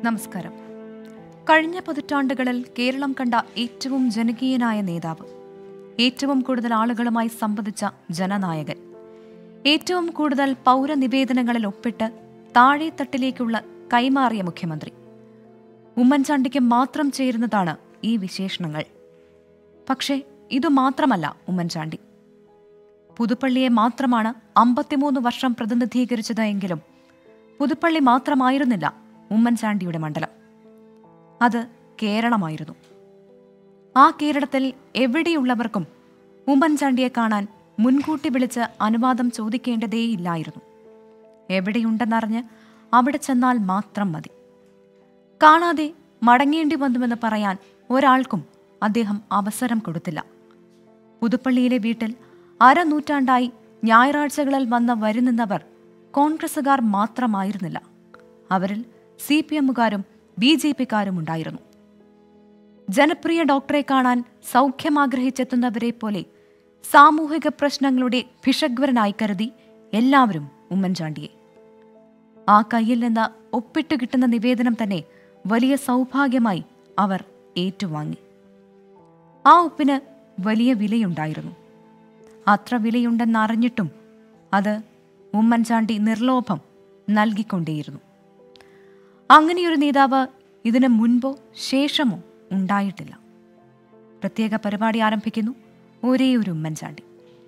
നമസ്കാരം കഴിഞ്ഞ പതിറ്റാണ്ടുകളിൽ കേരളം കണ്ട ഏറ്റവും ജനകീയനായ നേതാവ് ഏറ്റവും കൂടുതൽ ആളുകളുമായി സംവദിച്ച ജനനായകൻ ഏറ്റവും കൂടുതൽ പൗരനിവേദനങ്ങളിൽ ഒപ്പിട്ട് താഴെത്തട്ടിലേക്കുള്ള കൈമാറിയ മുഖ്യമന്ത്രി ഉമ്മൻചാണ്ടിക്ക് മാത്രം ചേരുന്നതാണ് ഈ വിശേഷണങ്ങൾ പക്ഷേ ഇതു മാത്രമല്ല ഉമ്മൻചാണ്ടി പുതുപ്പള്ളിയെ മാത്രമാണ് അമ്പത്തിമൂന്ന് വർഷം പ്രതിനിധീകരിച്ചത് എങ്കിലും പുതുപ്പള്ളി മാത്രമായിരുന്നില്ല ഉമ്മൻചാണ്ടിയുടെ മണ്ഡലം അത് കേരളമായിരുന്നു ആ കേരളത്തിൽ എവിടെയുള്ളവർക്കും ഉമ്മൻചാണ്ടിയെ കാണാൻ മുൻകൂട്ടി വിളിച്ച് അനുവാദം ചോദിക്കേണ്ടതേയില്ലായിരുന്നു എവിടെയുണ്ടെന്നറിഞ്ഞ് അവിടെ ചെന്നാൽ മാത്രം മതി കാണാതെ മടങ്ങേണ്ടി വന്നുവെന്ന് പറയാൻ ഒരാൾക്കും അദ്ദേഹം അവസരം കൊടുത്തില്ല പുതുപ്പള്ളിയിലെ വീട്ടിൽ അരനൂറ്റാണ്ടായി ഞായറാഴ്ചകളിൽ വന്ന് വരുനിന്നവർ കോൺഗ്രസുകാർ മാത്രമായിരുന്നില്ല അവരിൽ സി പി എമ്മുകാരും ബി ജെ പിക്കാരും ഉണ്ടായിരുന്നു ജനപ്രിയ ഡോക്ടറെ കാണാൻ സൗഖ്യമാഗ്രഹിച്ചെത്തുന്നവരെ പോലെ സാമൂഹിക പ്രശ്നങ്ങളുടെ ഭിഷഗ്വരനായി കരുതി എല്ലാവരും ഉമ്മൻചാണ്ടിയെ ആ കയ്യിൽ നിന്ന് ഒപ്പിട്ട് കിട്ടുന്ന നിവേദനം തന്നെ വലിയ സൗഭാഗ്യമായി അവർ ഏറ്റുവാങ്ങി ആ ഒപ്പിന് വലിയ വിലയുണ്ടായിരുന്നു അത്ര വിലയുണ്ടെന്നറിഞ്ഞിട്ടും അത് ഉമ്മൻചാണ്ടി നിർലോഭം നൽകിക്കൊണ്ടേയിരുന്നു അങ്ങനെയൊരു നേതാവ് ഇതിനു മുൻപോ ശേഷമോ ഉണ്ടായിട്ടില്ല പ്രത്യേക പരിപാടി ആരംഭിക്കുന്നു ഒരേ ഒരു ഉമ്മൻചാണ്ടി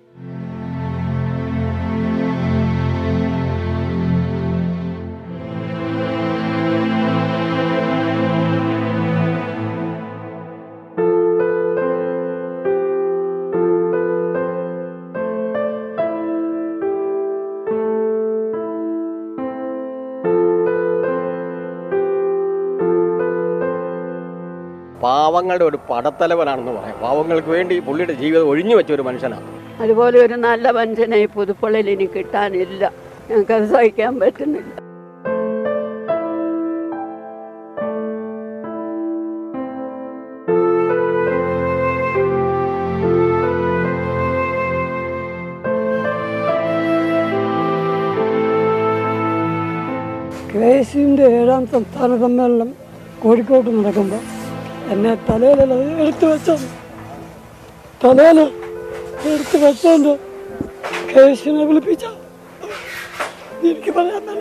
പാവങ്ങളുടെ ഒരു പടത്തലവനാണെന്ന് പറയാം പാവങ്ങൾക്ക് വേണ്ടി പുള്ളിയുടെ ജീവിതം ഒഴിഞ്ഞു വെച്ച ഒരു മനുഷ്യനാണ് അതുപോലെ ഒരു നല്ല മനുഷ്യനെ ഈ പുതുപ്പള്ളിയിൽ ഇനി കിട്ടാനില്ല ഞങ്ങൾക്കത് സഹിക്കാൻ പറ്റുന്നില്ല കെ എസ് യുവിൻ്റെ ഏഴാം സംസ്ഥാന സമ്മേളനം കോഴിക്കോട്ട് നടക്കുമ്പോൾ എന്നെ തലയിലത് എടുത്തു വെച്ചത് തലയിൽ എടുത്തു വെച്ചോണ്ട് കെ എസ് യുവിനെ വിളിപ്പിച്ച എനിക്ക് പറയാൻ മേല.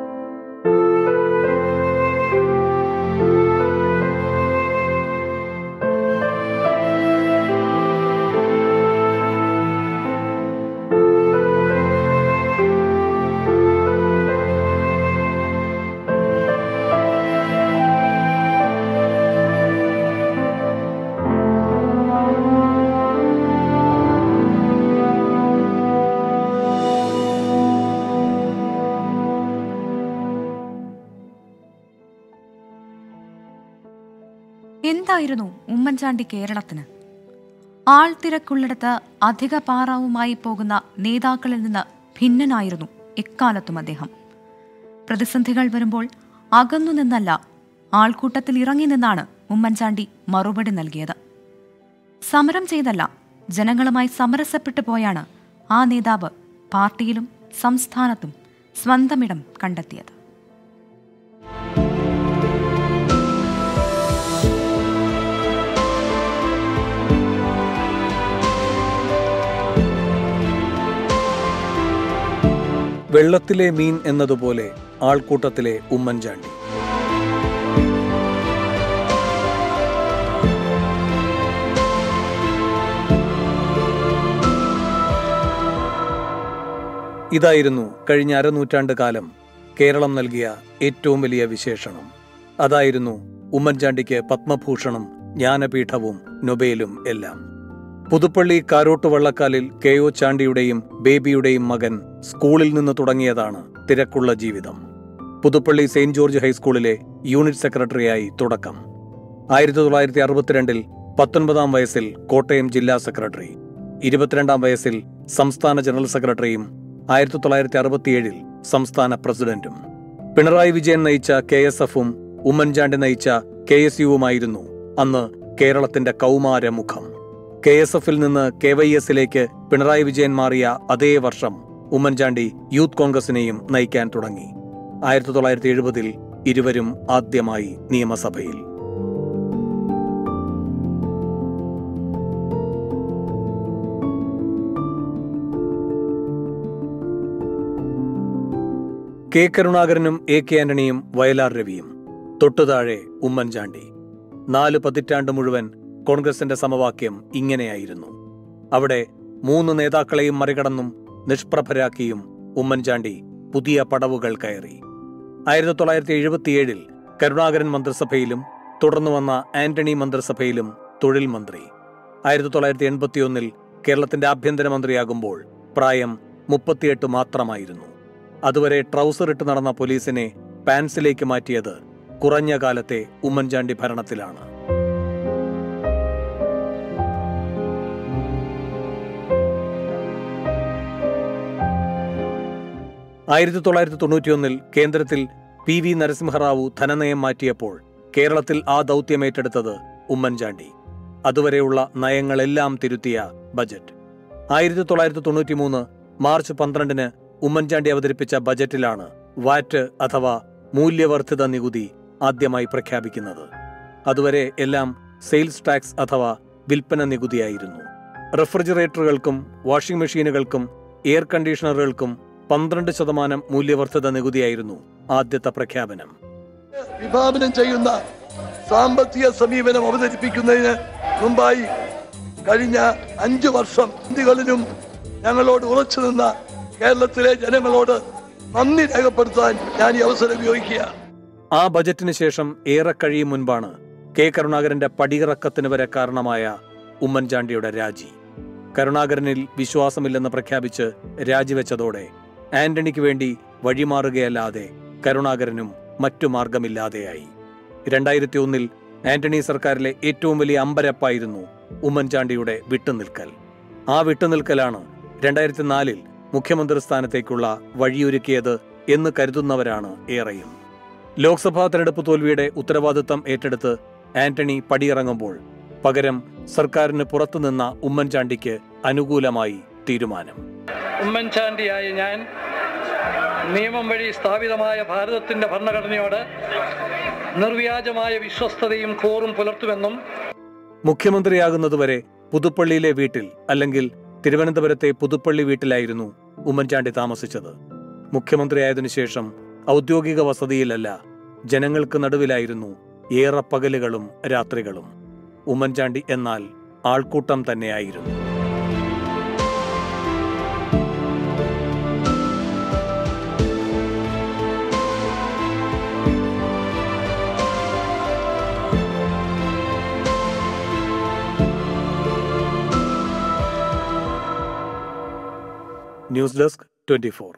എന്തായിരുന്നു ഉമ്മൻചാണ്ടി കേരളത്തിന് ആൾത്തിരക്കുള്ളിടത്ത് അധിക പാറാവുമായി പോകുന്ന നേതാക്കളിൽ നിന്ന് ഭിന്നനായിരുന്നു എക്കാലത്തും അദ്ദേഹം പ്രതിസന്ധികൾ വരുമ്പോൾ അകന്നു നിന്നല്ല ആൾക്കൂട്ടത്തിൽ ഇറങ്ങി നിന്നാണ് ഉമ്മൻചാണ്ടി മറുപടി നൽകിയത് സമരം ചെയ്തല്ല ജനങ്ങളുമായി സമരസപ്പെട്ടു പോയാണ് ആ നേതാവ് പാർട്ടിയിലും സംസ്ഥാനത്തും സ്വന്തമിടം കണ്ടെത്തിയത് വെള്ളത്തിലെ മീൻ എന്നതുപോലെ ആൾക്കൂട്ടത്തിലെ ഉമ്മൻചാണ്ടി ഇതായിരുന്നു കഴിഞ്ഞ അരനൂറ്റാണ്ട് കാലം കേരളം നൽകിയ ഏറ്റവും വലിയ വിശേഷണം അതായിരുന്നു ഉമ്മൻചാണ്ടിക്ക് പത്മഭൂഷണും ജ്ഞാനപീഠവും നൊബേലും എല്ലാം പുതുപ്പള്ളി കാരോട്ട് വള്ളക്കാലിൽ കെ ഒ ചാണ്ടിയുടെയും ബേബിയുടെയും മകൻ സ്കൂളിൽ നിന്ന് തുടങ്ങിയതാണ് തിരക്കുള്ള ജീവിതം പുതുപ്പള്ളി സെയിന്റ് ജോർജ് ഹൈസ്കൂളിലെ യൂണിറ്റ് സെക്രട്ടറിയായി തുടക്കം ആയിരത്തി തൊള്ളായിരത്തി അറുപത്തിരണ്ടിൽ പത്തൊൻപതാം വയസ്സിൽ കോട്ടയം ജില്ലാ സെക്രട്ടറി ഇരുപത്തിരണ്ടാം വയസ്സിൽ സംസ്ഥാന ജനറൽ സെക്രട്ടറിയും ആയിരത്തി തൊള്ളായിരത്തി അറുപത്തിയേഴിൽ സംസ്ഥാന പ്രസിഡന്റും പിണറായി വിജയൻ നയിച്ച കെ എസ് എഫും ഉമ്മൻചാണ്ടി നയിച്ച കെ എസ് യുവുമായിരുന്നു അന്ന് കേരളത്തിന്റെ കൗമാരമുഖം കെ എസ് എഫിൽ നിന്ന് കെ വൈ എസിലേക്ക് പിണറായി വിജയൻ മാറിയ അതേ വർഷം ഉമ്മൻചാണ്ടി യൂത്ത് കോൺഗ്രസിനെയും നയിക്കാൻ തുടങ്ങി ആയിരത്തി തൊള്ളായിരത്തി എഴുപതിൽ ഇരുവരും ആദ്യമായി നിയമസഭയിൽ കെ കരുണാകരനും എ കെ ആന്റണിയും വയലാർ രവിയും തൊട്ടുതാഴെ ഉമ്മൻചാണ്ടി നാല് പതിറ്റാണ്ട് മുഴുവൻ കോൺഗ്രസിന്റെ സമവാക്യം ഇങ്ങനെയായിരുന്നു അവിടെ മൂന്ന് നേതാക്കളെയും മറികടന്നും നിഷ്പ്രഭരാക്കിയും ഉമ്മൻചാണ്ടി പുതിയ പടവുകൾ കയറി ആയിരത്തി തൊള്ളായിരത്തി എഴുപത്തിയേഴിൽ കരുണാകരൻ മന്ത്രിസഭയിലും തുടർന്നു വന്ന ആന്റണി മന്ത്രിസഭയിലും തൊഴിൽ മന്ത്രി ആയിരത്തി തൊള്ളായിരത്തി എൺപത്തിയൊന്നിൽ കേരളത്തിന്റെ ആഭ്യന്തരമന്ത്രിയാകുമ്പോൾ പ്രായം മുപ്പത്തിയെട്ട് മാത്രമായിരുന്നു അതുവരെ ട്രൗസർ ഇട്ട് നടന്ന പോലീസിനെ പാൻസിലേക്ക് മാറ്റിയത് കുറഞ്ഞ കാലത്തെ ഉമ്മൻചാണ്ടി ഭരണത്തിലാണ് ആയിരത്തി തൊള്ളായിരത്തി തൊണ്ണൂറ്റിയൊന്നിൽ കേന്ദ്രത്തിൽ പി വി നരസിംഹറാവു ധനനയം മാറ്റിയപ്പോൾ കേരളത്തിൽ ആ ദൗത്യം ഏറ്റെടുത്തത് ഉമ്മൻചാണ്ടി അതുവരെയുള്ള നയങ്ങളെല്ലാം തിരുത്തിയ ബജറ്റ് ആയിരത്തി തൊള്ളായിരത്തി തൊണ്ണൂറ്റിമൂന്ന് മാർച്ച് പന്ത്രണ്ടിന് ഉമ്മൻചാണ്ടി അവതരിപ്പിച്ച ബജറ്റിലാണ് വാറ്റ് അഥവാ മൂല്യവർദ്ധിത നികുതി ആദ്യമായി പ്രഖ്യാപിക്കുന്നത് അതുവരെ എല്ലാം സെയിൽസ് ടാക്സ് അഥവാ വിൽപ്പന നികുതിയായിരുന്നു റെഫ്രിജറേറ്ററുകൾക്കും വാഷിംഗ് മെഷീനുകൾക്കും എയർ കണ്ടീഷണറുകൾക്കും പന്ത്രണ്ട് ശതമാനം മൂല്യവർദ്ധിത നികുതിയായിരുന്നു ആദ്യത്തെ പ്രഖ്യാപനം വിഭാവനം ചെയ്യുന്ന സാമ്പത്തിക സമീപനം അവതരിപ്പിക്കുന്നതിന് മുമ്പായി കഴിഞ്ഞ അഞ്ചു വർഷം ഇന്ത്യകളിലും ഞങ്ങളോട് ഉറച്ചു നിന്ന കേരളത്തിലെ ജനങ്ങളോട് നന്ദി രേഖപ്പെടുത്താൻ ഞാൻ ഈ അവസരം ഉപയോഗിക്കുക ആ ബജറ്റിന് ശേഷം ഏറെ കഴിയും മുൻപാണ് കെ കരുണാകരന്റെ പടിയിറക്കത്തിന് വരെ കാരണമായ ഉമ്മൻചാണ്ടിയുടെ രാജി കരുണാകരനിൽ വിശ്വാസമില്ലെന്ന് പ്രഖ്യാപിച്ച് രാജിവെച്ചതോടെ ആന്റണിക്ക് വേണ്ടി വഴിമാറുകയല്ലാതെ കരുണാകരനും മറ്റു മാർഗമില്ലാതെയായി രണ്ടായിരത്തി ഒന്നിൽ ആന്റണി സർക്കാരിലെ ഏറ്റവും വലിയ അമ്പരപ്പായിരുന്നു ഉമ്മൻചാണ്ടിയുടെ വിട്ടുനിൽക്കൽ ആ വിട്ടുനിൽക്കലാണ് രണ്ടായിരത്തി നാലിൽ മുഖ്യമന്ത്രി സ്ഥാനത്തേക്കുള്ള വഴിയൊരുക്കിയത് എന്ന് കരുതുന്നവരാണ് ഏറെയും ലോക്സഭാ തെരഞ്ഞെടുപ്പ് തോൽവിയുടെ ഉത്തരവാദിത്തം ഏറ്റെടുത്ത് ആന്റണി പടിയിറങ്ങുമ്പോൾ പകരം സർക്കാരിന് പുറത്തുനിന്ന ഉമ്മൻചാണ്ടിക്ക് അനുകൂലമായി തീരുമാനം ഉമ്മൻചാണ്ടിയായ ഞാൻ നിയമം വഴി സ്ഥാപിതമായ ഭാരതത്തിന്റെ ഭരണഘടനയോട് നിർവ്യാജമായ വിശ്വസ്തതയും കൂറും പുലർത്തുമെന്നും മുഖ്യമന്ത്രിയാകുന്നതുവരെ പുതുപ്പള്ളിയിലെ വീട്ടിൽ അല്ലെങ്കിൽ തിരുവനന്തപുരത്തെ പുതുപ്പള്ളി വീട്ടിലായിരുന്നു ഉമ്മൻചാണ്ടി താമസിച്ചത് മുഖ്യമന്ത്രിയായതിനു ശേഷം ഔദ്യോഗിക വസതിയിലല്ല ജനങ്ങൾക്ക് നടുവിലായിരുന്നു ഏറെ പകലുകളും രാത്രികളും ഉമ്മൻചാണ്ടി എന്നാൽ ആൾക്കൂട്ടം തന്നെയായിരുന്നു ന്യൂസ് ഡെസ്ക് ട്വന്റി ഫോർ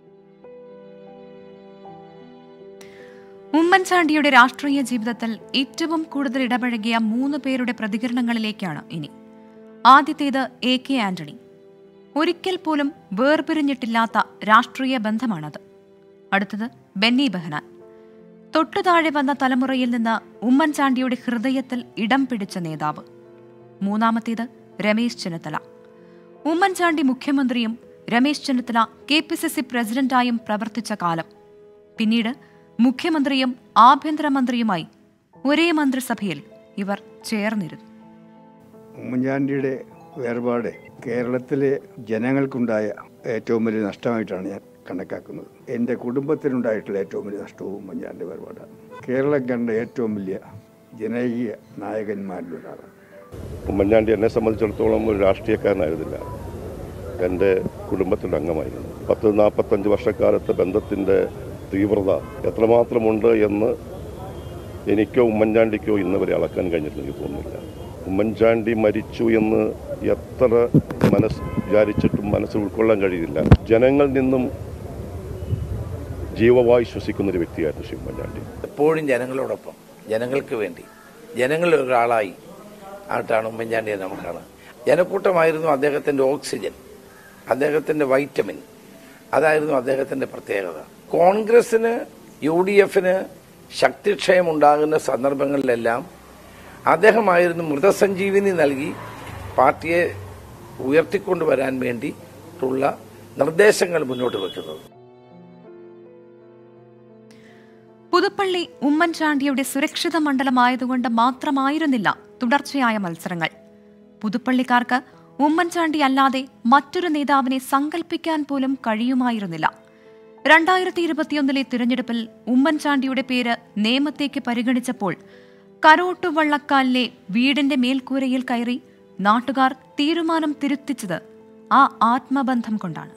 ഉമ്മൻചാണ്ടിയുടെ രാഷ്ട്രീയ ജീവിതത്തിൽ ഏറ്റവും കൂടുതൽ ഇടപഴകിയ മൂന്ന് പേരുടെ പ്രതികരണങ്ങളിലേക്കാണ് ഇനി ആദ്യത്തേത് എ കെ ആന്റണി ഒരിക്കൽ പോലും വേർപിരിഞ്ഞിട്ടില്ലാത്ത രാഷ്ട്രീയ ബന്ധമാണത് അടുത്തത് ബെന്നി ബെഹനാൻ തൊട്ടുതാഴെ വന്ന തലമുറയിൽ നിന്ന് ഉമ്മൻചാണ്ടിയുടെ ഹൃദയത്തിൽ ഇടം പിടിച്ച നേതാവ് മൂന്നാമത്തേത് രമേശ് ചെന്നിത്തല ഉമ്മൻചാണ്ടി മുഖ്യമന്ത്രിയും Ramesh Chennithala K P C C പ്രസിഡന്റായും പ്രവർത്തിച്ച കാലം പിന്നീട് മുഖ്യമന്ത്രിയും ആഭ്യന്തരമന്ത്രിയുമായി ഒരേ മന്ത്രിസഭയിൽ ഇവർ ചേർന്നിരുന്നു ഉമ്മൻചാണ്ടിയുടെ വേർപാട് കേരളത്തിലെ ജനങ്ങൾക്കുണ്ടായ ഏറ്റവും വലിയ നഷ്ടമായിട്ടാണ് ഞാൻ കണക്കാക്കുന്നത് എൻ്റെ കുടുംബത്തിനുണ്ടായിട്ടുള്ള ഏറ്റവും വലിയ നഷ്ടവും ഉമ്മൻചാണ്ടി വേർപാടാണ് കേരളം കണ്ട ഏറ്റവും വലിയ ജനകീയ നായകന്മാരിലൊരാളാണ് ഉമ്മൻചാണ്ടി എന്നെ സംബന്ധിച്ചിടത്തോളം ഒരു രാഷ്ട്രീയക്കാരനായിരുന്നില്ല എൻ്റെ കുടുംബത്തിൻ്റെ അംഗമായിരുന്നു പത്ത് നാൽപ്പത്തഞ്ച് വർഷക്കാലത്തെ ബന്ധത്തിൻ്റെ തീവ്രത എത്രമാത്രമുണ്ട് എന്ന് എനിക്കോ ഉമ്മൻചാണ്ടിക്കോ ഇന്ന് വരെ അളക്കാൻ കഴിഞ്ഞിട്ടില്ല എനിക്ക് തോന്നുന്നില്ല ഉമ്മൻചാണ്ടി മരിച്ചു എന്ന് എത്ര മനസ്സ് വിചാരിച്ചിട്ടും മനസ്സിൽ ഉൾക്കൊള്ളാൻ കഴിയില്ല ജനങ്ങളിൽ നിന്നും ജീവവായു ശ്വസിക്കുന്ന ഒരു വ്യക്തിയായിരുന്നു ശ്രീ ഉമ്മൻചാണ്ടി എപ്പോഴും ജനങ്ങളോടൊപ്പം ജനങ്ങൾക്ക് വേണ്ടി ജനങ്ങളിൽ ഒരാളായി ആയിട്ടാണ് ഉമ്മൻചാണ്ടിയെ നമ്മൾ കാണുന്നത് ജനക്കൂട്ടമായിരുന്നു അദ്ദേഹത്തിന്റെ ഓക്സിജൻ അദ്ദേഹത്തിന്റെ വൈറ്റമിൻ അതായിരുന്നു അദ്ദേഹത്തിന്റെ പ്രത്യേകത കോൺഗ്രസിന് യു ഡി എഫിന് ശക്തിക്ഷയം ഉണ്ടാകുന്ന സന്ദർഭങ്ങളിലെല്ലാം അദ്ദേഹമായിരുന്നു മൃതസഞ്ജീവിനി നൽകി പാർട്ടിയെ ഉയർത്തിക്കൊണ്ടുവരാൻ വേണ്ടിയിട്ടുള്ള നിർദ്ദേശങ്ങൾ മുന്നോട്ട് വെക്കുന്നത് പുതുപ്പള്ളി ഉമ്മൻചാണ്ടിയുടെ സുരക്ഷിത മണ്ഡലമായതുകൊണ്ട് മാത്രമായിരുന്നില്ല തുടർച്ചയായ മത്സരങ്ങൾ പുതുപ്പള്ളിക്കാർക്ക് ഉമ്മൻചാണ്ടി അല്ലാതെ മറ്റൊരു നേതാവിനെ സങ്കല്പിക്കാൻ പോലും കഴിയുമായിരുന്നില്ല രണ്ടായിരത്തി ഇരുപത്തിയൊന്നിലെ തിരഞ്ഞെടുപ്പിൽ ഉമ്മൻചാണ്ടിയുടെ പേര് നിയമത്തേക്ക് പരിഗണിച്ചപ്പോൾ കരോട്ടുവള്ളക്കാലിലെ വീടിന്റെ മേൽക്കൂരയിൽ കയറി നാട്ടുകാർ തീരുമാനം തിരുത്തിച്ചത് ആ ആത്മബന്ധം കൊണ്ടാണ്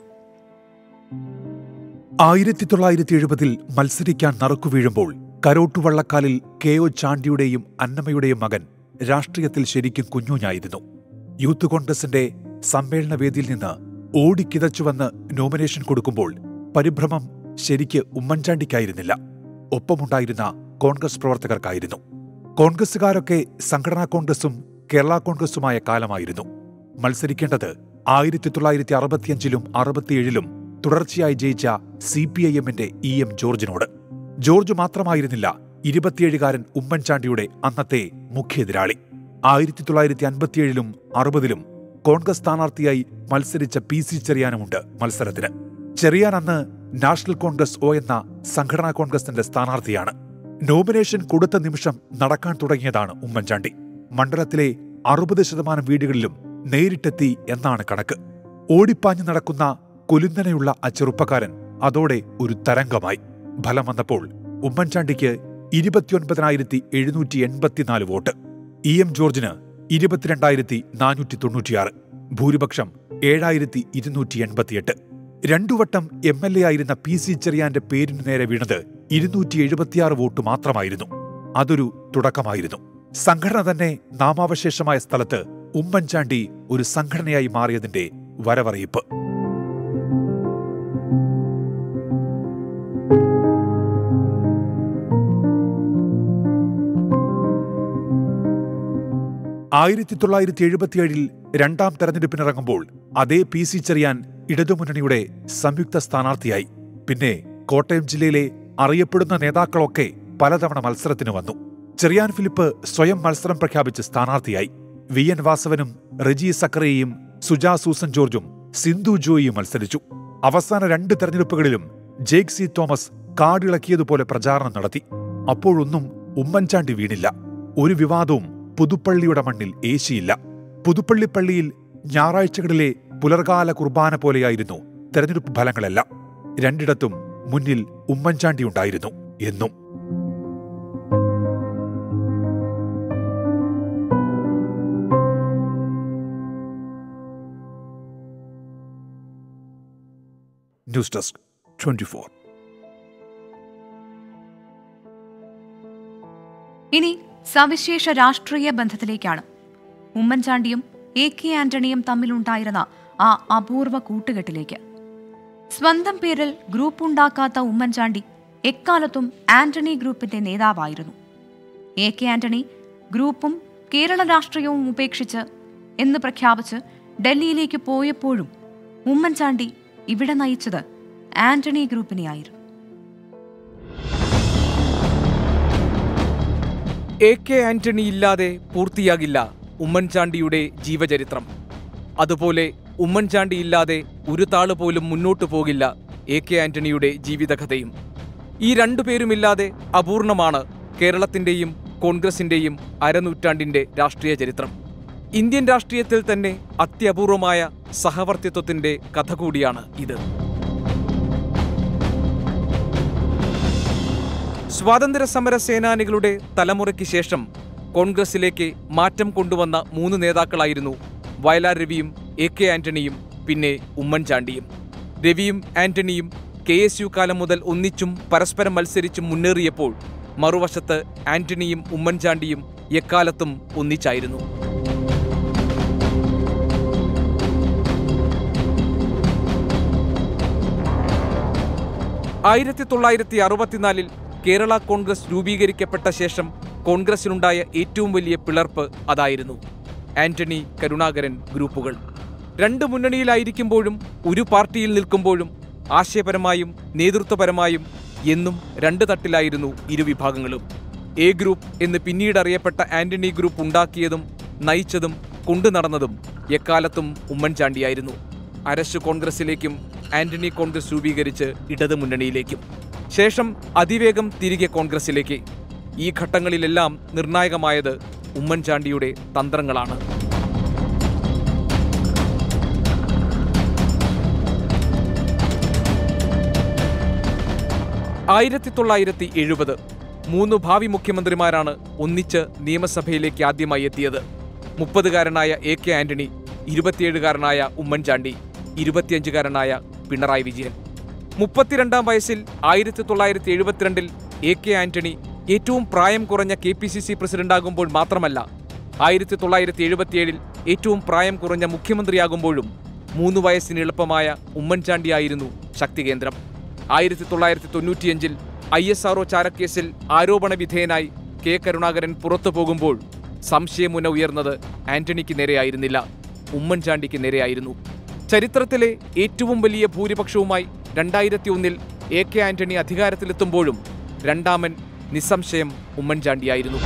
ആയിരത്തി തൊള്ളായിരത്തി എഴുപതിൽ മത്സരിക്കാൻ നറുക്കു വീഴുമ്പോൾ കരോട്ടുവള്ളക്കാലിൽ കെ ഒ ചാണ്ടിയുടെയും അന്നമ്മയുടെയും മകൻ രാഷ്ട്രീയത്തിൽ ശരിക്കും കുഞ്ഞുഞ്ഞായിരുന്നു യൂത്ത് കോൺഗ്രസിന്റെ സമ്മേളന വേദിയിൽ നിന്ന് ഓടിക്കിതച്ചുവന്ന് നോമിനേഷൻ കൊടുക്കുമ്പോൾ പരിഭ്രമം ശരിക്ക് ഉമ്മൻചാണ്ടിക്കായിരുന്നില്ല ഒപ്പമുണ്ടായിരുന്ന കോൺഗ്രസ് പ്രവർത്തകർക്കായിരുന്നു കോൺഗ്രസുകാരൊക്കെ സംഘടനാ കോൺഗ്രസും കേരള കോൺഗ്രസുമായ കാലമായിരുന്നു മത്സരിക്കേണ്ടത് ആയിരത്തി തൊള്ളായിരത്തി അറുപത്തിയഞ്ചിലും അറുപത്തിയേഴിലും തുടർച്ചയായി ജയിച്ച സി പി ഐ എമ്മിന്റെ ഇ എം ജോർജിനോട് ജോർജ് മാത്രമായിരുന്നില്ല ഇരുപത്തിയേഴുകാരൻ ഉമ്മൻചാണ്ടിയുടെ അന്നത്തെ മുഖ്യ എതിരാളി ആയിരത്തി തൊള്ളായിരത്തി അൻപത്തിയേഴിലും അറുപതിലും കോൺഗ്രസ് സ്ഥാനാർത്ഥിയായി മത്സരിച്ച പി സി ചെറിയാനുമുണ്ട് മത്സരത്തിന് ചെറിയാൻ അന്ന് നാഷണൽ കോൺഗ്രസ് ഒ എന്ന സംഘടനാ കോൺഗ്രസിന്റെ സ്ഥാനാർത്ഥിയാണ് നോമിനേഷൻ കൊടുത്ത നിമിഷം നടക്കാൻ തുടങ്ങിയതാണ് ഉമ്മൻചാണ്ടി മണ്ഡലത്തിലെ അറുപത് ശതമാനം വീടുകളിലും നേരിട്ടെത്തി എന്നാണ് കണക്ക് ഓടിപ്പാഞ്ഞു നടക്കുന്ന കുലുന്നനെയുള്ള ആ ചെറുപ്പക്കാരൻ അതോടെ ഒരു തരംഗമായി ഫലം വന്നപ്പോൾ ഉമ്മൻചാണ്ടിക്ക് ഇരുപത്തിയൊൻപതിനായിരത്തി എഴുന്നൂറ്റി എൺപത്തിനാല് വോട്ട് ഇ എം ജോർജിന് ഇരുപത്തിരണ്ടായിരത്തി നാനൂറ്റി തൊണ്ണൂറ്റിയാറ് ഭൂരിപക്ഷം ഏഴായിരത്തി ഇരുന്നൂറ്റി എൺപത്തിയെട്ട് രണ്ടു വട്ടം എം എൽ എ ആയിരുന്ന പി സി ചെറിയാന്റെ പേരിനു നേരെ വീണത് ഇരുന്നൂറ്റി എഴുപത്തിയാറ് വോട്ട് മാത്രമായിരുന്നു അതൊരു തുടക്കമായിരുന്നു സംഘടന തന്നെ നാമാവശേഷമായ സ്ഥലത്ത് ഉമ്മൻചാണ്ടി ഒരു സംഘടനയായി മാറിയതിന്റെ വരവറിയിപ്പ് ആയിരത്തി തൊള്ളായിരത്തി എഴുപത്തിയേഴിൽ രണ്ടാം തെരഞ്ഞെടുപ്പിനിറങ്ങുമ്പോൾ അതേ പി സി ചെറിയാൻ ഇടതുമുന്നണിയുടെ സംയുക്ത സ്ഥാനാർത്ഥിയായി പിന്നെ കോട്ടയം ജില്ലയിലെ അറിയപ്പെടുന്ന നേതാക്കളൊക്കെ പലതവണ മത്സരത്തിന് വന്നു ചെറിയാൻ ഫിലിപ്പ് സ്വയം മത്സരം പ്രഖ്യാപിച്ച് സ്ഥാനാർത്ഥിയായി വി എൻ വാസവനും റെജി സക്കറയും സുജാ സൂസൻ ജോർജും സിന്ധു ജോയിയും മത്സരിച്ചു അവസാന രണ്ട് തെരഞ്ഞെടുപ്പുകളിലും ജേക്ക് സി തോമസ് കാടിളക്കിയതുപോലെ പ്രചാരണം നടത്തി അപ്പോഴൊന്നും ഉമ്മൻചാണ്ടി വീണില്ല ഒരു വിവാദവും പുതുപ്പള്ളിയുടെ മണ്ണിൽ ഏശിയില്ല പുതുപ്പള്ളി പള്ളിയിൽ ഞായറാഴ്ചകളിലെ പുലർകാല കുർബാന പോലെയായിരുന്നു തെരഞ്ഞെടുപ്പ് ഫലങ്ങളെല്ലാം രണ്ടിടത്തും മുന്നിൽ ഉമ്മൻചാണ്ടി ഉണ്ടായിരുന്നു എന്നും ന്യൂസ് ഡെസ്ക് ട്വന്റി ഫോർ ഇനി സവിശേഷ രാഷ്ട്രീയ ബന്ധത്തിലേക്കാണ് ഉമ്മൻചാണ്ടിയും എ കെ ആന്റണിയും തമ്മിലുണ്ടായിരുന്ന ആ അപൂർവ കൂട്ടുകെട്ടിലേക്ക് സ്വന്തം പേരിൽ ഗ്രൂപ്പ് ഉണ്ടാക്കാത്ത ഉമ്മൻചാണ്ടി എക്കാലത്തും ആന്റണി ഗ്രൂപ്പിന്റെ നേതാവായിരുന്നു എ കെ ആന്റണി ഗ്രൂപ്പും കേരള രാഷ്ട്രീയവും ഉപേക്ഷിച്ച് എന്ന് പ്രഖ്യാപിച്ച് ഡൽഹിയിലേക്ക് പോയപ്പോഴും ഉമ്മൻചാണ്ടി ഇവിടെ നയിച്ചത് ആന്റണി ഗ്രൂപ്പിനെയായിരുന്നു എ കെ ആന്റണി ഇല്ലാതെ പൂർത്തിയാകില്ല ഉമ്മൻചാണ്ടിയുടെ ജീവചരിത്രം അതുപോലെ ഉമ്മൻചാണ്ടി ഇല്ലാതെ ഒരു താള് പോലും മുന്നോട്ടു പോകില്ല എ കെ ആന്റണിയുടെ ജീവിതകഥയും ഈ രണ്ടുപേരുമില്ലാതെ അപൂർണമാണ് കേരളത്തിന്റെയും കോൺഗ്രസിന്റെയും അരനൂറ്റാണ്ടിന്റെ രാഷ്ട്രീയ ചരിത്രം ഇന്ത്യൻ രാഷ്ട്രീയത്തിൽ തന്നെ അത്യപൂർവമായ സഹവർത്തിത്വത്തിന്റെ കഥ കൂടിയാണ് ഇത് സ്വാതന്ത്ര്യ സമര സേനാനികളുടെ തലമുറയ്ക്ക് ശേഷം കോൺഗ്രസിലേക്ക് മാറ്റം കൊണ്ടുവന്ന മൂന്ന് നേതാക്കളായിരുന്നു വയലാർ രവിയും എ കെ ആന്റണിയും പിന്നെ ഉമ്മൻചാണ്ടിയും രവിയും ആന്റണിയും കെ എസ് യു കാലം മുതൽ ഒന്നിച്ചും പരസ്പരം മത്സരിച്ചും മുന്നേറിയപ്പോൾ മറുവശത്ത് ആന്റണിയും ഉമ്മൻചാണ്ടിയും എക്കാലത്തും ഒന്നിച്ചായിരുന്നു ആയിരത്തി തൊള്ളായിരത്തി അറുപത്തിനാലിൽ കേരള കോൺഗ്രസ് രൂപീകരിക്കപ്പെട്ട ശേഷം കോൺഗ്രസിനുണ്ടായ ഏറ്റവും വലിയ പിളർപ്പ് അതായിരുന്നു ആന്റണി കരുണാകരൻ ഗ്രൂപ്പുകൾ രണ്ട് മുന്നണിയിലായിരിക്കുമ്പോഴും ഒരു പാർട്ടിയിൽ നിൽക്കുമ്പോഴും ആശയപരമായും നേതൃത്വപരമായും എന്നും രണ്ട് തട്ടിലായിരുന്നു ഇരുവിഭാഗങ്ങളും എ ഗ്രൂപ്പ് എന്ന് പിന്നീട് അറിയപ്പെട്ട ആന്റണി ഗ്രൂപ്പ് ഉണ്ടാക്കിയതും നയിച്ചതും കൊണ്ടു നടന്നതും എക്കാലത്തും ഉമ്മൻചാണ്ടിയായിരുന്നു അരശ് കോൺഗ്രസിലേക്കും ആന്റണി കോൺഗ്രസ് രൂപീകരിച്ച് ഇടതു മുന്നണിയിലേക്കും ശേഷം അതിവേഗം തിരികെ കോൺഗ്രസിലേക്ക് ഈ ഘട്ടങ്ങളിലെല്ലാം നിർണായകമായത് ഉമ്മൻചാണ്ടിയുടെ തന്ത്രങ്ങളാണ് ആയിരത്തി തൊള്ളായിരത്തി എഴുപത് മൂന്ന് ഭാവി മുഖ്യമന്ത്രിമാരാണ് ഒന്നിച്ച് നിയമസഭയിലേക്ക് ആദ്യമായി എത്തിയത് മുപ്പതുകാരനായ എ കെ ആന്റണി ഇരുപത്തിയേഴുകാരനായ ഉമ്മൻചാണ്ടി ഇരുപത്തിയഞ്ചുകാരനായ പിണറായി വിജയൻ മുപ്പത്തിരണ്ടാം വയസ്സിൽ ആയിരത്തി തൊള്ളായിരത്തി എഴുപത്തിരണ്ടിൽ എ കെ ആന്റണി ഏറ്റവും പ്രായം കുറഞ്ഞ കെ പി സി സി പ്രസിഡന്റാകുമ്പോൾ മാത്രമല്ല ആയിരത്തി തൊള്ളായിരത്തി എഴുപത്തിയേഴിൽ ഏറ്റവും പ്രായം കുറഞ്ഞ മുഖ്യമന്ത്രിയാകുമ്പോഴും മൂന്ന് വയസ്സിന് എളുപ്പമായ ഉമ്മൻചാണ്ടിയായിരുന്നു ശക്തികേന്ദ്രം ആയിരത്തി തൊള്ളായിരത്തി തൊണ്ണൂറ്റിയഞ്ചിൽ ഐ എസ് ആർഒ ചാരക്കേസിൽ ആരോപണ വിധേയനായി കെ കരുണാകരൻ പുറത്തു പോകുമ്പോൾ സംശയമുന ഉയർന്നത് ആന്റണിക്ക് നേരെയായിരുന്നില്ല ഉമ്മൻചാണ്ടിക്ക് നേരെയായിരുന്നു ചരിത്രത്തിലെ ഏറ്റവും വലിയ ഭൂരിപക്ഷവുമായി രണ്ടായിരത്തി ഒന്നിൽ എ കെ ആന്റണി അധികാരത്തിലെത്തുമ്പോഴും രണ്ടാമൻ നിസ്സംശയം ഉമ്മൻചാണ്ടിയായിരുന്നു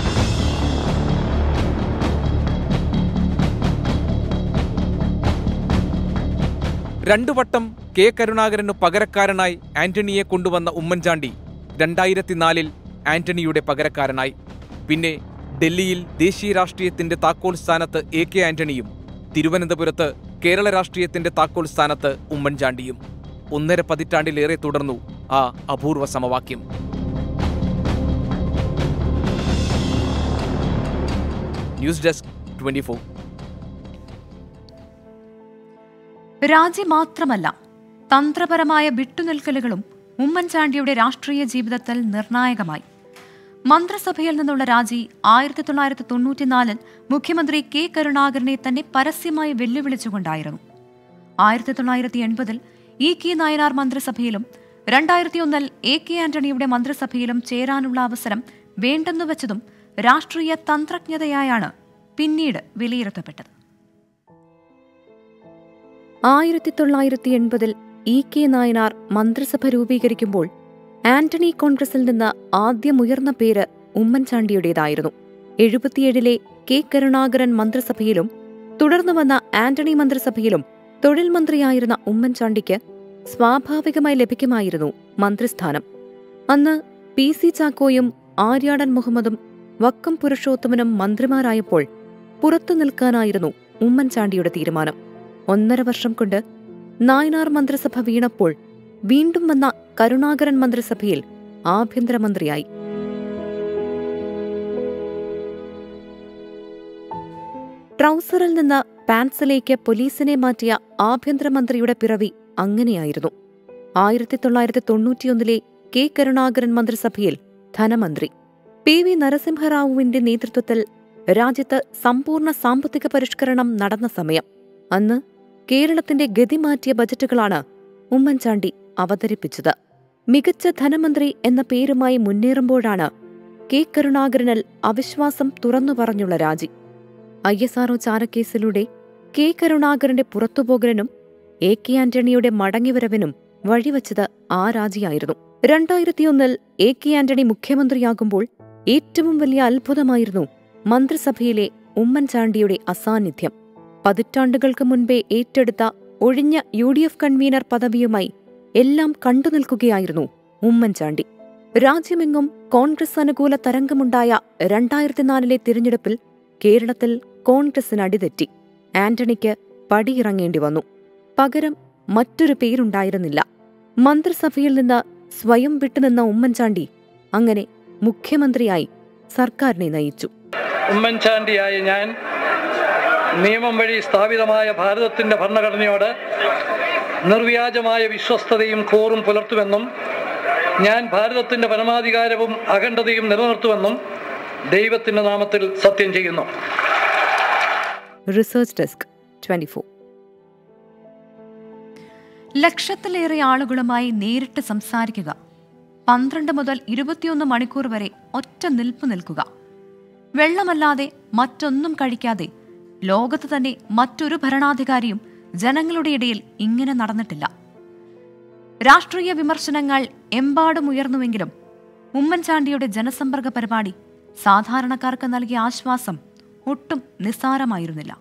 രണ്ടു വട്ടം കെ കരുണാകരനു പകരക്കാരനായി ആന്റണിയെ കൊണ്ടുവന്ന ഉമ്മൻചാണ്ടി രണ്ടായിരത്തിനാലിൽ ആന്റണിയുടെ പകരക്കാരനായി പിന്നെ ഡൽഹിയിൽ ദേശീയ രാഷ്ട്രീയത്തിന്റെ താക്കോൽ സ്ഥാനത്ത് എ കെ ആന്റണിയും തിരുവനന്തപുരത്ത് കേരള രാഷ്ട്രീയത്തിന്റെ താക്കോൽ സ്ഥാനത്ത് ഉമ്മൻചാണ്ടിയും ഒന്നര പതിറ്റാണ്ടിലേറെ തുടർന്നു ആ അപൂർവ സമവാക്യം ന്യൂസ് ഡെസ്ക് ട്വന്റി രാജി മാത്രമല്ല തന്ത്രപരമായ വിട്ടുനിൽക്കലുകളും ഉമ്മൻചാണ്ടിയുടെ രാഷ്ട്രീയ ജീവിതത്തിൽ നിർണായകമായി മന്ത്രിസഭയിൽ നിന്നുള്ള രാജി ആയിരത്തി തൊള്ളായിരത്തി തൊണ്ണൂറ്റിനാലിൽ മുഖ്യമന്ത്രി കെ കരുണാകരനെ തന്നെ പരസ്യമായി വെല്ലുവിളിച്ചുകൊണ്ടായിരുന്നു ആയിരത്തി തൊള്ളായിരത്തി എൺപതിൽ ഇ കെ നായനാർ മന്ത്രിസഭയിലും രണ്ടായിരത്തി ഒന്നിൽ എ കെ ആന്റണിയുടെ മന്ത്രിസഭയിലും ചേരാനുള്ള അവസരം വേണ്ടെന്നു വെച്ചതും രാഷ്ട്രീയ തന്ത്രജ്ഞതയായാണ് പിന്നീട് വിലയിരുത്തപ്പെട്ടത് ആയിരത്തി തൊള്ളായിരത്തി എൺപതിൽ ഇ കെ നായനാർ മന്ത്രിസഭ രൂപീകരിക്കുമ്പോൾ ആന്റണി കോൺഗ്രസിൽ നിന്ന് ആദ്യമുയർന്ന പേര് ഉമ്മൻചാണ്ടിയുടേതായിരുന്നു എഴുപത്തിയേഴിലെ കെ കരുണാകരൻ മന്ത്രിസഭയിലും തുടർന്നു വന്ന ആന്റണി മന്ത്രിസഭയിലും തൊഴിൽ മന്ത്രിയായിരുന്ന ഉമ്മൻചാണ്ടിക്ക് സ്വാഭാവികമായി ലഭിക്കുമായിരുന്നു മന്ത്രിസ്ഥാനം അന്ന് പി സി ചാക്കോയും ആര്യാടൻ മുഹമ്മദും വക്കം പുരുഷോത്തമനും മന്ത്രിമാരായപ്പോൾ പുറത്തു നിൽക്കാനായിരുന്നു ഉമ്മൻചാണ്ടിയുടെ തീരുമാനം ഒന്നര വർഷം കൊണ്ട് നായനാർ മന്ത്രിസഭ വീണപ്പോൾ വീണ്ടും വന്ന കരുണാകരൻ മന്ത്രിസഭയിൽ ആഭ്യന്തരമന്ത്രിയായി ട്രൗസറിൽ നിന്ന് പാൻസിലേക്ക് പോലീസിനെ മാറ്റിയ ആഭ്യന്തരമന്ത്രിയുടെ പിറവി അങ്ങനെയായിരുന്നു ആയിരത്തി തൊള്ളായിരത്തി തൊണ്ണൂറ്റിയൊന്നിലെ കെ കരുണാകരൻ മന്ത്രിസഭയിൽ ധനമന്ത്രി പി വി നരസിംഹറാവുവിന്റെ നേതൃത്വത്തിൽ രാജ്യത്ത് സമ്പൂർണ്ണ സാമ്പത്തിക പരിഷ്കരണം നടന്ന സമയം അന്ന് കേരളത്തിന്റെ ഗതി മാറ്റിയ ബജറ്റുകളാണ് ഉമ്മൻചാണ്ടി അവതരിപ്പിച്ചത് മികച്ച ധനമന്ത്രി എന്ന പേരുമായി മുന്നേറുമ്പോഴാണ് കെ കരുണാകരനിൽ അവിശ്വാസം തുറന്നു പറഞ്ഞുള്ള രാജി ഐ എസ് ആർഒ ചാരക്കേസിലൂടെ കെ കരുണാകരന്റെ പുറത്തുപോകലിനും എ കെ ആന്റണിയുടെ മടങ്ങിവരവിനും വഴിവച്ചത് ആ രാജിയായിരുന്നു രണ്ടായിരത്തിയൊന്നിൽ എ കെ ആന്റണി മുഖ്യമന്ത്രിയാകുമ്പോൾ ഏറ്റവും വലിയ അത്ഭുതമായിരുന്നു മന്ത്രിസഭയിലെ ഉമ്മൻചാണ്ടിയുടെ അസാന്നിധ്യം പതിറ്റാണ്ടുകൾക്ക് മുൻപേ ഏറ്റെടുത്ത ഒഴിഞ്ഞ യു ഡി എഫ് കൺവീനർ പദവിയുമായി എല്ലാം കണ്ടുനിൽക്കുകയായിരുന്നു ഉമ്മൻചാണ്ടി രാജ്യമെങ്ങും കോൺഗ്രസ് അനുകൂല തരംഗമുണ്ടായ രണ്ടായിരത്തിനാലിലെ തിരഞ്ഞെടുപ്പിൽ കേരളത്തിൽ കോൺഗ്രസിന് അടിതെറ്റി ആന്റണിക്ക് പടിയിറങ്ങേണ്ടി വന്നു പകരം മറ്റൊരു പേരുണ്ടായിരുന്നില്ല മന്ത്രിസഭയിൽ നിന്ന് സ്വയം വിട്ടുനിന്ന ഉമ്മൻചാണ്ടി അങ്ങനെ മുഖ്യമന്ത്രിയായി സർക്കാരിനെ നയിച്ചു ഉമ്മൻചാണ്ടിയായ ഞാൻ നിയമം വഴി സ്ഥാപിതമായ ഭാരതത്തിന്റെ ഭരണഘടനയോട് നിർവ്യാജമായ വിശ്വസ്തതയും കോറും പുലർത്തുമെന്നും ഞാൻ ഭാരതത്തിന്റെ പരമാധികാരവും അഖണ്ഡതയും നിലനിർത്തുമെന്നും ദൈവത്തിന്റെ നാമത്തിൽ സത്യം ചെയ്യുന്നു റിസർച്ച് ഡെസ്ക് ട്വന്റി ലക്ഷത്തിലേറെ ആളുകളുമായി നേരിട്ട് സംസാരിക്കുക പന്ത്രണ്ട് മുതൽ ഇരുപത്തിയൊന്ന് മണിക്കൂർ വരെ ഒറ്റ നിൽപ്പ് നിൽക്കുക വെള്ളമല്ലാതെ മറ്റൊന്നും കഴിക്കാതെ ലോകത്ത് തന്നെ മറ്റൊരു ഭരണാധികാരിയും ജനങ്ങളുടെ ഇടയിൽ ഇങ്ങനെ നടന്നിട്ടില്ല രാഷ്ട്രീയ വിമർശനങ്ങൾ എമ്പാടും ഉയർന്നുവെങ്കിലും ഉമ്മൻചാണ്ടിയുടെ ജനസമ്പർക്ക പരിപാടി സാധാരണക്കാർക്ക് നൽകിയ ആശ്വാസം ഒട്ടും നിസ്സാരമായിരുന്നില്ല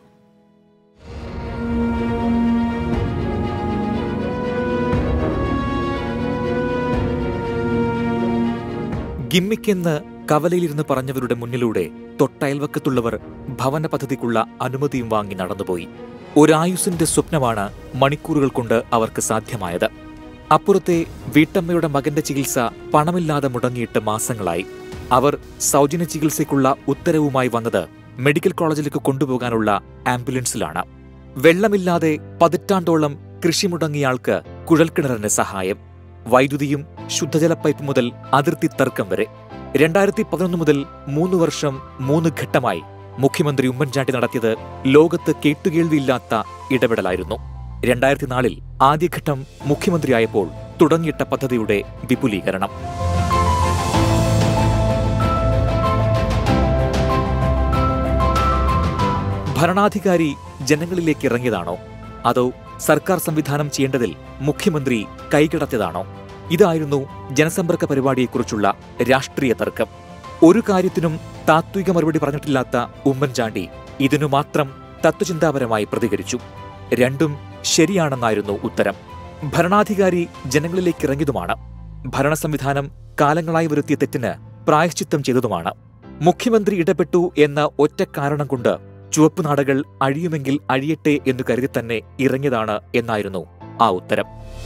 ഗിമ്മിക്കെന്ന് കവലയിലിരുന്ന് പറഞ്ഞവരുടെ മുന്നിലൂടെ തൊട്ടയൽവക്കത്തുള്ളവർ ഭവന പദ്ധതിക്കുള്ള അനുമതിയും വാങ്ങി നടന്നുപോയി ഒരായുസിന്റെ സ്വപ്നമാണ് മണിക്കൂറുകൾ കൊണ്ട് അവർക്ക് സാധ്യമായത് അപ്പുറത്തെ വീട്ടമ്മയുടെ മകന്റെ ചികിത്സ പണമില്ലാതെ മുടങ്ങിയിട്ട് മാസങ്ങളായി അവർ സൗജന്യ ചികിത്സയ്ക്കുള്ള ഉത്തരവുമായി വന്നത് മെഡിക്കൽ കോളേജിലേക്ക് കൊണ്ടുപോകാനുള്ള ആംബുലൻസിലാണ് വെള്ളമില്ലാതെ പതിറ്റാണ്ടോളം കൃഷി മുടങ്ങിയയാൾക്ക് കുഴൽക്കിണറിന് സഹായം വൈദ്യുതിയും ശുദ്ധജല പൈപ്പ് മുതൽ അതിർത്തി തർക്കം വരെ രണ്ടായിരത്തി പതിനൊന്ന് മുതൽ മൂന്ന് വർഷം മൂന്ന് ഘട്ടമായി മുഖ്യമന്ത്രി ഉമ്മൻചാണ്ടി നടത്തിയത് ലോകത്ത് കേട്ടുകേൾവിയില്ലാത്ത ഇടപെടലായിരുന്നു രണ്ടായിരത്തി നാലിൽ ആദ്യഘട്ടം മുഖ്യമന്ത്രിയായപ്പോൾ തുടങ്ങിയിട്ട പദ്ധതിയുടെ വിപുലീകരണം ഭരണാധികാരി ജനങ്ങളിലേക്ക് ഇറങ്ങിയതാണോ അതോ സർക്കാർ സംവിധാനം ചെയ്യേണ്ടതിൽ മുഖ്യമന്ത്രി കൈകടത്തിയതാണോ ഇതായിരുന്നു ജനസമ്പർക്ക പരിപാടിയെക്കുറിച്ചുള്ള രാഷ്ട്രീയ തർക്കം ഒരു കാര്യത്തിനും താത്വിക മറുപടി പറഞ്ഞിട്ടില്ലാത്ത ഉമ്മൻചാണ്ടി ഇതിനു മാത്രം തത്വചിന്താപരമായി പ്രതികരിച്ചു രണ്ടും ശരിയാണെന്നായിരുന്നു ഉത്തരം ഭരണാധികാരി ജനങ്ങളിലേക്ക് ഇറങ്ങിയതുമാണ് ഭരണ സംവിധാനം കാലങ്ങളായി വരുത്തിയ തെറ്റിന് പ്രായശ്ചിത്തം ചെയ്തതുമാണ് മുഖ്യമന്ത്രി ഇടപെട്ടു എന്ന ഒറ്റ കാരണം കൊണ്ട് ചുവപ്പ് നാടകൾ അഴിയുമെങ്കിൽ അഴിയട്ടെ എന്ന് കരുതി തന്നെ ഇറങ്ങിയതാണ് എന്നായിരുന്നു ആ ഉത്തരം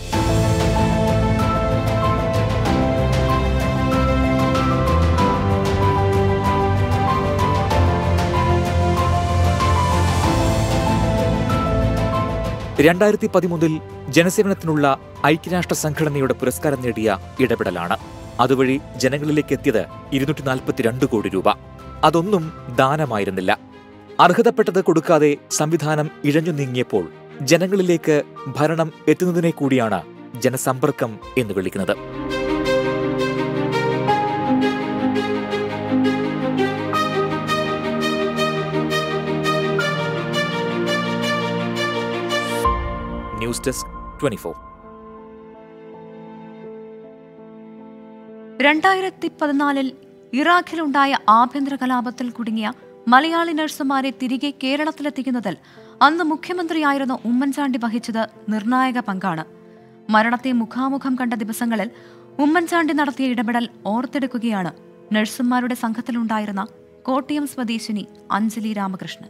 രണ്ടായിരത്തി പതിമൂന്നിൽ ജനസേവനത്തിനുള്ള ഐക്യരാഷ്ട്ര സംഘടനയുടെ പുരസ്കാരം നേടിയ ഇടപെടലാണ് അതുവഴി ജനങ്ങളിലേക്ക് എത്തിയത് ഇരുന്നൂറ്റി നാൽപ്പത്തിരണ്ട് കോടി രൂപ അതൊന്നും ദാനമായിരുന്നില്ല അർഹതപ്പെട്ടത് കൊടുക്കാതെ സംവിധാനം ഇഴഞ്ഞു നീങ്ങിയപ്പോൾ ജനങ്ങളിലേക്ക് ഭരണം എത്തുന്നതിനെ കൂടിയാണ് ജനസമ്പർക്കം എന്ന് വിളിക്കുന്നത് ന്യൂസ് ഡെസ്ക് ട്വന്റി ഫോർ രണ്ടായിരത്തി പതിനാലിൽ ഇറാഖിലുണ്ടായ ആഭ്യന്തര കലാപത്തിൽ കുടുങ്ങിയ മലയാളി നഴ്സുമാരെ തിരികെ കേരളത്തിലെത്തിക്കുന്നതിൽ അന്ന് മുഖ്യമന്ത്രിയായിരുന്ന ഉമ്മൻചാണ്ടി വഹിച്ചത് നിർണായക പങ്കാണ് മരണത്തെ മുഖാമുഖം കണ്ട ദിവസങ്ങളിൽ ഉമ്മൻചാണ്ടി നടത്തിയ ഇടപെടൽ ഓർത്തെടുക്കുകയാണ് നഴ്സുമാരുടെ സംഘത്തിലുണ്ടായിരുന്ന കോട്ടയം സ്വദേശിനി അഞ്ജലി രാമകൃഷ്ണൻ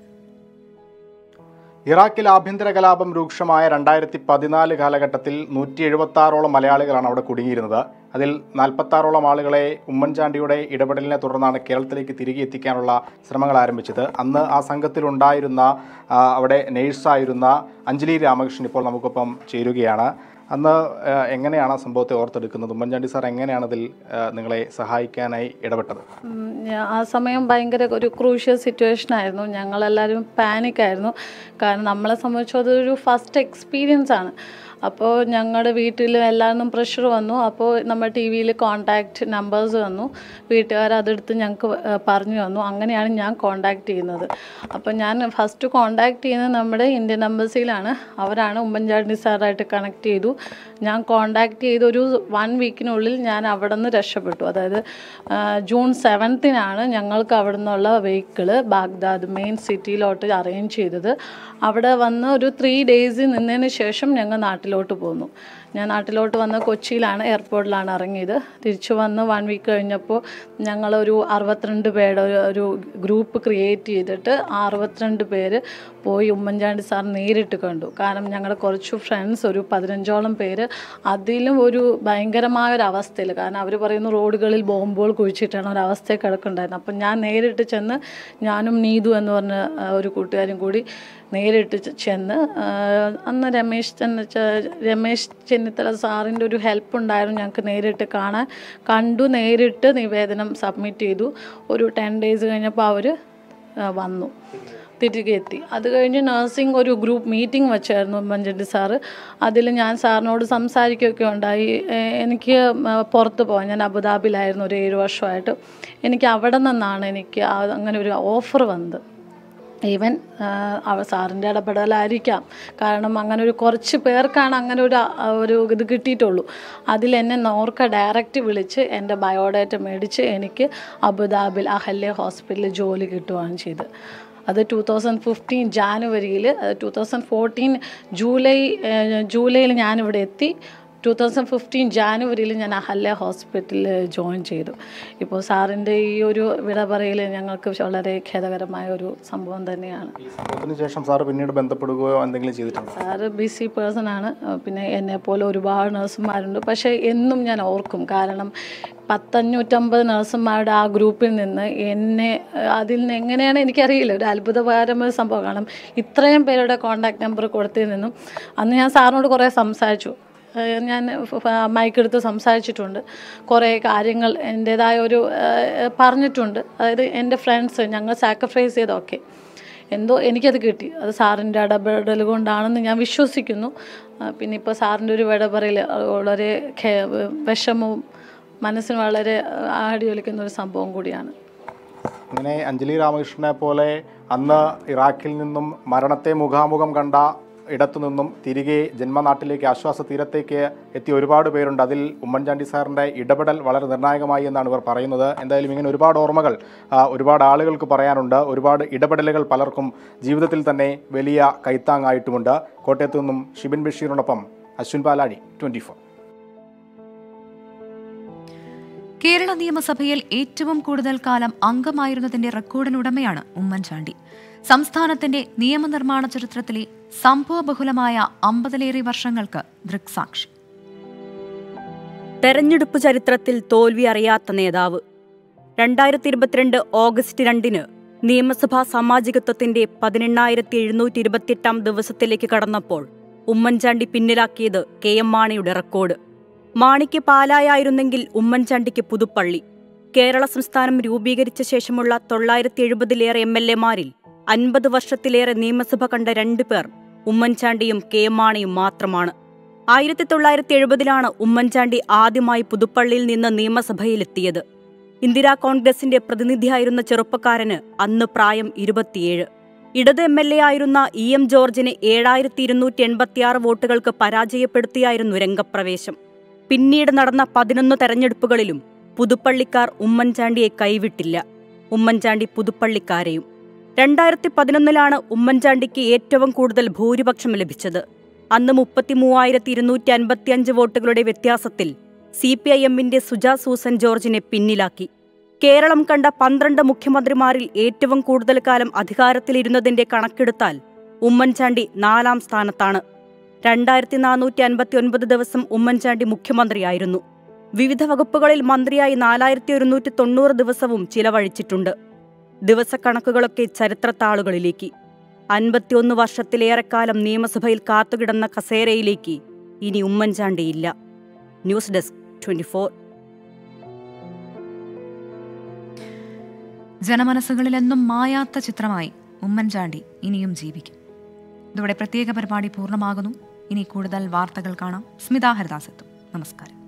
ഇറാഖിൽ ആഭ്യന്തര കലാപം രൂക്ഷമായ രണ്ടായിരത്തി പതിനാല് കാലഘട്ടത്തിൽ നൂറ്റി എഴുപത്തി ആറോളം മലയാളികളാണ് അവിടെ കുടുങ്ങിയിരുന്നത് അതിൽ നാൽപ്പത്താറോളം ആളുകളെ ഉമ്മൻചാണ്ടിയുടെ ഇടപെടലിനെ തുടർന്നാണ് കേരളത്തിലേക്ക് തിരികെ എത്തിക്കാനുള്ള ശ്രമങ്ങൾ ആരംഭിച്ചത് അന്ന് ആ സംഘത്തിലുണ്ടായിരുന്ന ആ, അവിടെ നേഴ്സായിരുന്ന അഞ്ജലി രാമകൃഷ്ണൻ ഇപ്പോൾ നമുക്കൊപ്പം ചേരുകയാണ് അന്ന് ആ, എങ്ങനെയാണ് ആ സംഭവത്തെ ഓർത്തെടുക്കുന്നത് ഉമ്മൻചാണ്ടി സാർ എങ്ങനെയാണ് അതിൽ ആ, നിങ്ങളെ സഹായിക്കാനായി ഇടപെട്ടത് ഉം, ഞാ- ആ സമയം ഭയങ്കര ഒരു ക്രൂഷ്യൽ സിറ്റുവേഷൻ ആയിരുന്നു ഞങ്ങളെല്ലാവരും പാനിക് ആയിരുന്നു കാരണം നമ്മളെ സംബന്ധിച്ച് അതൊരു ഫസ്റ്റ് എക്സ്പീരിയൻസ് ആണ് അപ്പോൾ ഞങ്ങളുടെ വീട്ടിൽ എല്ലാവരും പ്രഷർ വന്നു അപ്പോൾ നമ്മൾ ടി വിയിൽ കോണ്ടാക്റ്റ് നമ്പേഴ്സ് വന്നു വീട്ടുകാർ അതെടുത്ത് ഞങ്ങൾക്ക് പറഞ്ഞു തന്നു അങ്ങനെയാണ് ഞാൻ കോണ്ടാക്ട് ചെയ്യുന്നത് അപ്പോൾ ഞാൻ ഫസ്റ്റ് കോണ്ടാക്ട് ചെയ്യുന്നത് നമ്മുടെ ഇന്ത്യൻ എംബസിയിലാണ് അവരാണ് ഉമ്മൻചാണ്ടി സാറായിട്ട് കണക്ട് ചെയ്തു ഞാൻ കോണ്ടാക്ട് ചെയ്ത് ഒരു വൺ വീക്കിനുള്ളിൽ ഞാൻ അവിടെ നിന്ന് രക്ഷപ്പെട്ടു അതായത് ആ, ജൂൺ സെവൻത്തിനാണ് ഞങ്ങൾക്ക് അവിടെ നിന്നുള്ള വെഹിക്കിള് ബാഗ്ദാദ് മെയിൻ സിറ്റിയിലോട്ട് അറേഞ്ച് ചെയ്തത് അവിടെ വന്ന് ഒരു ത്രീ ഡേയ്സ് നിന്നതിന് ശേഷം ഞങ്ങൾ നാട്ടിലോട്ട് പോന്നു ഞാൻ നാട്ടിലോട്ട് വന്ന് കൊച്ചിയിലാണ് എയർപോർട്ടിലാണ് ഇറങ്ങിയത് തിരിച്ചു വന്ന് വൺ വീക്ക് കഴിഞ്ഞപ്പോൾ ഞങ്ങളൊരു അറുപത്തിരണ്ട് പേരുടെ ഒരു ഒരു ഗ്രൂപ്പ് ക്രിയേറ്റ് ചെയ്തിട്ട് ആ അറുപത്തിരണ്ട് പേര് പോയി ഉമ്മൻചാണ്ടി സാർ നേരിട്ട് കണ്ടു കാരണം ഞങ്ങളുടെ കുറച്ച് ഫ്രണ്ട്സ് ഒരു പതിനഞ്ചോളം പേര് അതിലും ഒരു ഭയങ്കരമായ ഒരു അവസ്ഥയിൽ കാരണം അവർ പറയുന്നു റോഡുകളിൽ ബോംബുകൾ കുഴിച്ചിട്ടാണ് ഒരു അവസ്ഥയിൽ കിടക്കുന്നുണ്ടായിരുന്നത് അപ്പം ഞാൻ നേരിട്ട് ചെന്ന് ഞാനും നീതു എന്ന് പറഞ്ഞ ആ, ഒരു കൂട്ടുകാരും കൂടി നേരിട്ട് ചെ- ചെന്ന് ആ, അന്ന് രമേശ് ചെന്ന ചെ- രമേശ് ചെന്നിത്തല സാറിൻ്റെ ഒരു ഹെൽപ്പ് ഉണ്ടായിരുന്നു ഞങ്ങൾക്ക് നേരിട്ട് കാണാൻ കണ്ടു നേരിട്ട് നിവേദനം സബ്മിറ്റ് ചെയ്തു ഒരു ടെൻ ഡേയ്സ് കഴിഞ്ഞപ്പോൾ അവർ വന്നു തിരികെ എത്തി അത് കഴിഞ്ഞ് നഴ്സിംഗ് ഒരു ഗ്രൂപ്പ് മീറ്റിംഗ് വെച്ചായിരുന്നു ഉമ്മൻചാണ്ടി സാറ് അതിൽ ഞാൻ സാറിനോട് സംസാരിക്കുകയൊക്കെ ഉണ്ടായി എ- എനിക്ക് മ, പുറത്ത് പോകാൻ ഞാൻ അബുദാബിയിലായിരുന്നു ഒരു ഏഴ് വർഷമായിട്ട് എനിക്ക് അവിടെ നിന്നാണ് എനിക്ക് ആ- അങ്ങനെ ഒരു ഓഫർ വന്നത് ഈവൻ അവ സാറിൻ്റെ ഇടപെടലായിരിക്കാം കാരണം അങ്ങനെ ഒരു കുറച്ച് പേർക്കാണ് അങ്ങനെ ഒരു ആ, ഒരു ഇത് കിട്ടിയിട്ടുള്ളൂ അതിൽ എന്നെ നോർക്ക ഡയറക്റ്റ് വിളിച്ച് എൻ്റെ ബയോഡാറ്റ മേടിച്ച് എനിക്ക് അബുദാബിൽ അഹല്യ ഹോസ്പിറ്റലിൽ ജോലി കിട്ടുകയാണ് ചെയ്ത് അത് ടൂ തൗസൻഡ് ഫിഫ്റ്റീൻ ജാനുവരിയിൽ ടൂ തൗസൻഡ് ഫോർട്ടീൻ ജൂലൈ ഏഹ്, ജൂലൈയിൽ ഞാനിവിടെ എത്തി ടു തൗസൻഡ് ഫിഫ്റ്റീൻ ജാനുവരിയിൽ ഞാൻ അഹല്യ ഹോസ്പിറ്റലിൽ ജോയിൻ ചെയ്തു ഇപ്പോൾ സാറിൻ്റെ ഈ ഒരു വിട പറയൽ ഞങ്ങൾക്ക് വളരെ ഖേദകരമായ ഒരു സംഭവം തന്നെയാണ് സംഭവത്തിന് ശേഷം സാർ പിന്നീട് ബന്ധപ്പെടുകയോ എന്തെങ്കിലും ചെയ്തിട്ടുണ്ടോ സാറ് ബിസി പേഴ്സൺ ആണ് അഹ് പിന്നെ എന്നെ പോലെ ഒരുപാട് നഴ്സുമാരുണ്ട് പക്ഷേ എന്നും ഞാൻ ഓർക്കും കാരണം പത്തഞ്ഞൂറ്റമ്പത് നഴ്സുമാരുടെ ആ ഗ്രൂപ്പിൽ നിന്ന് എന്നെ അഹ് അതിൽ നിന്ന് എങ്ങനെയാണ് എനിക്കറിയില്ല ഒരു അത്ഭുതകരമായ സംഭവം കാരണം ഇത്രയും പേരുടെ കോൺടാക്ട് നമ്പർ കൊടുത്തതിൽ നിന്നും അന്ന് ഞാൻ സാറിനോട് കുറേ സംസാരിച്ചു ഏഹ് ഞാൻ മൈക്കെടുത്ത് സംസാരിച്ചിട്ടുണ്ട് കുറേ കാര്യങ്ങൾ എൻ്റേതായ ഒരു ഏഹ് പറഞ്ഞിട്ടുണ്ട് അതായത് എൻ്റെ ഫ്രണ്ട്സ് ഞങ്ങൾ സാക്രിഫൈസ് ചെയ്തൊക്കെ എന്തോ എനിക്കത് കിട്ടി അത് സാറിൻ്റെ ഇടപെടൽ കൊണ്ടാണെന്ന് ഞാൻ വിശ്വസിക്കുന്നു ആ, പിന്നെ ഇപ്പോൾ സാറിൻ്റെ ഒരു ഇടപെടൽ വളരെ ഖേ- വിഷമവും മനസ്സിന് വളരെ ആടിയൊലിക്കുന്ന ഒരു സംഭവം കൂടിയാണ് അങ്ങനെ അഞ്ജലി രാമകൃഷ്ണനെ പോലെ അന്ന് ഇറാഖിൽ നിന്നും മരണത്തെ മുഖാമുഖം കണ്ട ഇടത്തു നിന്നും തിരികെ ജന്മനാട്ടിലേക്ക് ആശ്വാസ തീരത്തേക്ക് എത്തിയ ഒരുപാട് പേരുണ്ട് അതിൽ ഉമ്മൻചാണ്ടി സാറിൻ്റെ ഇടപെടൽ വളരെ നിർണായകമായി എന്നാണ് ഇവർ പറയുന്നത് എന്തായാലും ഇങ്ങനെ ഒരുപാട് ഓർമ്മകൾ ആ, ഒരുപാട് ആളുകൾക്ക് പറയാനുണ്ട് ഒരുപാട് ഇടപെടലുകൾ പലർക്കും ജീവിതത്തിൽ തന്നെ വലിയ കൈത്താങ്ങായിട്ടുമുണ്ട് കോട്ടയത്തു നിന്നും ഷിബിൻ ബഷീറിനൊപ്പം അശ്വിൻ പാലാടി ട്വൻറ്റി ഫോർ കേരള നിയമസഭയിൽ ഏറ്റവും കൂടുതൽ കാലം അംഗമായിരുന്നതിന്റെ റെക്കോർഡിനുടമയാണ് ഉമ്മൻചാണ്ടി സംസ്ഥാനത്തിന്റെ നിയമനിർമ്മാണ ചരിത്രത്തിലെ സംഭവബഹുലമായ അമ്പതിലേറെ വർഷങ്ങൾക്ക് ദൃക്സാക്ഷി തെരഞ്ഞെടുപ്പ് ചരിത്രത്തിൽ തോൽവി അറിയാത്ത നേതാവ് രണ്ടായിരത്തി ഇരുപത്തിരണ്ട് ഓഗസ്റ്റ് രണ്ടിന് നിയമസഭാ സാമാജികത്വത്തിന്റെ പതിനെണ്ണായിരത്തി എഴുന്നൂറ്റി ഇരുപത്തിയെട്ടാം ദിവസത്തിലേക്ക് കടന്നപ്പോൾ ഉമ്മൻചാണ്ടി പിന്നിലാക്കിയത് കെ എം മാണിയുടെ റെക്കോർഡ് മാണിക്ക് പാലായായിരുന്നെങ്കിൽ ഉമ്മൻചാണ്ടിക്ക് പുതുപ്പള്ളി കേരള സംസ്ഥാനം രൂപീകരിച്ച ശേഷമുള്ള തൊള്ളായിരത്തി എഴുപതിലേറെ എം എൽ എമാരിൽ അൻപത് വർഷത്തിലേറെ നിയമസഭ കണ്ട രണ്ടുപേർ ഉമ്മൻചാണ്ടിയും കെ എം മാണിയും മാത്രമാണ് ആയിരത്തി തൊള്ളായിരത്തി എഴുപതിലാണ് ഉമ്മൻചാണ്ടി ആദ്യമായി പുതുപ്പള്ളിയിൽ നിന്ന് നിയമസഭയിലെത്തിയത് ഇന്ദിരാ കോൺഗ്രസിന്റെ പ്രതിനിധിയായിരുന്ന ചെറുപ്പക്കാരന് അന്ന് പ്രായം ഇരുപത്തിയേഴ് ഇടത് എം എൽ എ ആയിരുന്ന ഇ എം ജോർജിനെ ഏഴായിരത്തി ഇരുന്നൂറ്റി എൺപത്തിയാറ് വോട്ടുകൾക്ക് പരാജയപ്പെടുത്തിയായിരുന്നു രംഗപ്രവേശം പിന്നീട് നടന്ന പതിനൊന്ന് തെരഞ്ഞെടുപ്പുകളിലും പുതുപ്പള്ളിക്കാർ ഉമ്മൻചാണ്ടിയെ കൈവിട്ടില്ല ഉമ്മൻചാണ്ടി പുതുപ്പള്ളിക്കാരെയും രണ്ടായിരത്തി പതിനൊന്നിലാണ് ഉമ്മൻചാണ്ടിക്ക് ഏറ്റവും കൂടുതൽ ഭൂരിപക്ഷം ലഭിച്ചത് അന്ന് മുപ്പത്തിമൂവായിരത്തി ഇരുന്നൂറ്റി അൻപത്തിയഞ്ച് വോട്ടുകളുടെ വ്യത്യാസത്തിൽ സി പി ഐ എമ്മിന്റെ സുജാ സൂസൻ ജോർജിനെ പിന്നിലാക്കി കേരളം കണ്ട പന്ത്രണ്ട് മുഖ്യമന്ത്രിമാരിൽ ഏറ്റവും കൂടുതൽ കാലം അധികാരത്തിലിരുന്നതിന്റെ കണക്കെടുത്താൽ ഉമ്മൻചാണ്ടി നാലാം സ്ഥാനത്താണ് രണ്ടായിരത്തി നാനൂറ്റി അൻപത്തി ഒൻപത് ദിവസം ഉമ്മൻചാണ്ടി മുഖ്യമന്ത്രിയായിരുന്നു വിവിധ വകുപ്പുകളിൽ മന്ത്രിയായി നാലായിരത്തി ഒരുന്നൂറ്റി തൊണ്ണൂറ് ദിവസവും ചിലവഴിച്ചിട്ടുണ്ട് ദിവസക്കണക്കുകളൊക്കെ ചരിത്രത്താളുകളിലേക്ക് അൻപത്തിയൊന്ന് വർഷത്തിലേറെക്കാലം നിയമസഭയിൽ കാത്തുകിടന്ന കസേരയിലേക്ക് ഇനി ഉമ്മൻചാണ്ടിയില്ല ന്യൂസ് ഡെസ്ക് ട്വന്റി ഫോർ ജനമനസ്സുകളിലെന്നും മായാത്ത ചിത്രമായി ഉമ്മൻചാണ്ടി ഇനിയും ജീവിക്കും ഇതോടെ പ്രത്യേക പരിപാടി പൂർണ്ണമാകുന്നു ഇനി കൂടുതൽ വാർത്തകൾ കാണാം സ്മിത ഹരിദാസ് എത്തും നമസ്കാരം